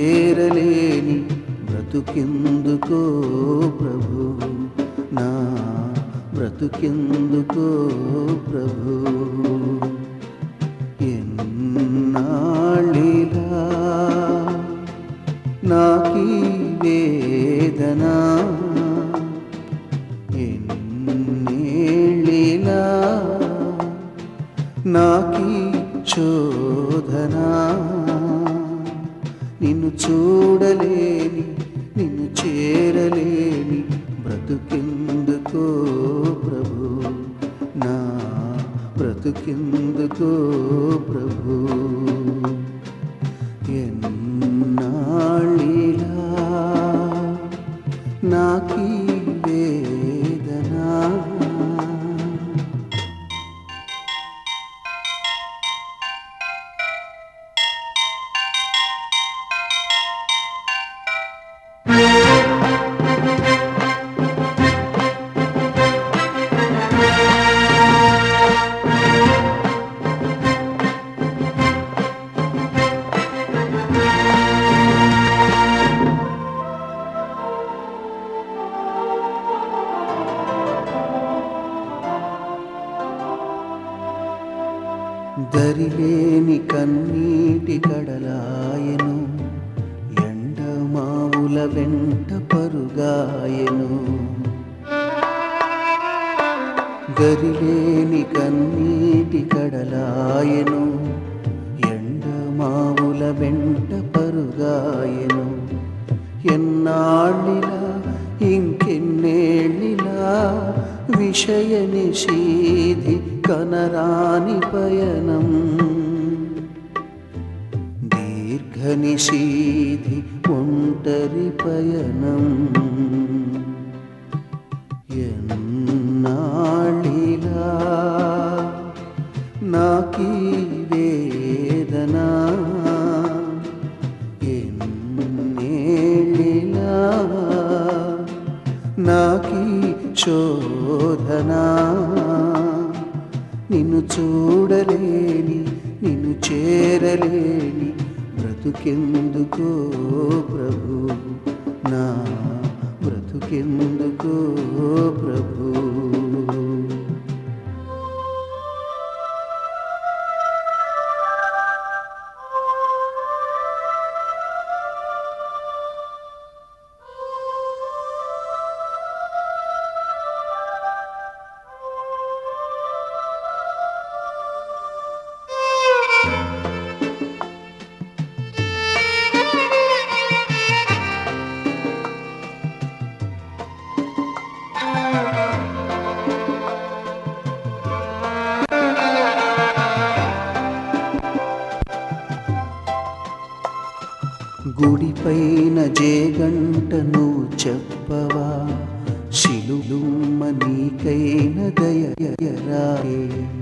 చేరలేని బ్రతుకెందుకో ప్రభు నా బ్రతుకెందుకో ప్రభు ఎన్నాళ్ళిలా నాకీ వేదనా ఎన్నేళ్ళిలా నాకీ చోదనా నిన్ను చూడలేని నిన్ను చేరలేని బ్రతుకెందుకో ప్రభు నా బ్రతుకెందుకో ప్రభు ఎన్నాళ్ళిలా నాకీ వేదనా దరిలేని కన్నీటి కడలాయను ఎండమావుల వెంట పరుగాయను దరిలేని కన్నీటి కడలాయను ఎండమావుల వెంట పరుగాయను ఎన్నాళ్ళిలా ఇంకెన్నేళ్ళిలా విషయ నిషీధి కనరాని పయనం దీర్ఘ నిషీధి ఒంటరి పయనం ఎన్నాళ్ళిలా నాకీ వేదనా ఎన్నేళ్ళిలా నాకీ శోధనా నిన్ను చూడలేని నిన్ను చేరలేని బ్రతుకెందుకో ప్రభు నా బ్రతుకెందుకో ప్రభు గుడిపైన జేగంట నువ్వు చెప్పవా శిలులుమ్మ నీకైన దయరాయే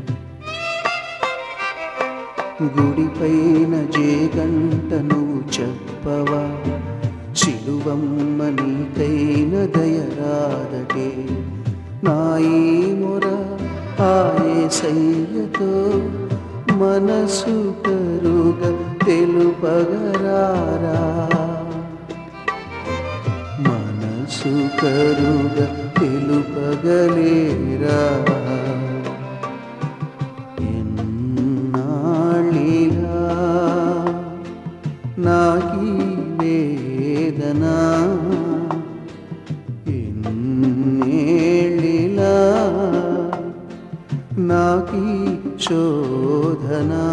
గుడిపైన జేగంట నువ్వు చెప్పవా శిలువమ్మ నీకైన దయరాదటే నాయి మొర ఆయేసయ్యతో మనసు కరుగ తెలుపగరారా మనసు కరుగ తెలుపగలేరా ఎన్నాళ్ళిలా నాకీ వేదనా ఎన్నేళ్ళిలా నాకీ శోధనా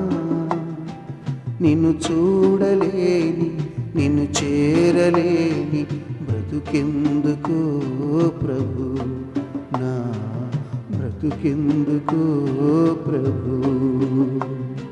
నిన్ను చూడలేని నిన్ను చేరలేని బ్రతుకెందుకో ప్రభు నా బ్రతుకెందుకో ప్రభు